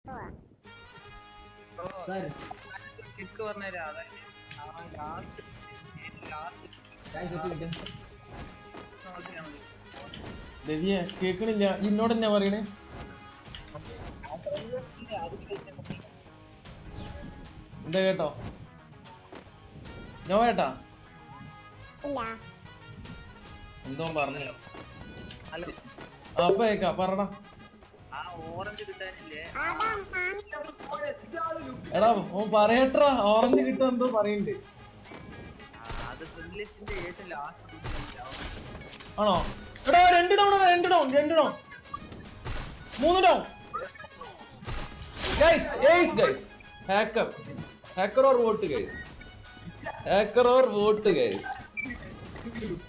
kick പറഞ്ഞുതരാം അതായത് ആ ലാസ്റ്റ് ലാസ്റ്റ് നോക്കിയാൽ മതി രവിയെ കേക്കണില്ല ഇന്നോട് എന്നാ പറയണേ എന്താ കേട്ടോ നോ കേട്ടാ ഇല്ല എന്തോ പറഞ്ഞു ഹലോ അപ്പൊ കേക്കാ പറടാ ആ ഓറഞ്ച് കിട്ടാനില്ലേ ആടാ മാങ്ങ എടാ ഓൻ പറയട്ടാ ഓറഞ്ച് കിട്ടും എന്തോ പറയണ്ട് ആ, അത് പ്രിവിലേജിന്റെ ഏറ്റവും ലാസ്റ്റ് ആണോ എടാ രണ്ട് ഡൗൺ രണ്ട് ഡൗൺ രണ്ട് ഡൗൺ മൂന്ന് down guys hey guys hacker hacker or vote guys hacker or vote guys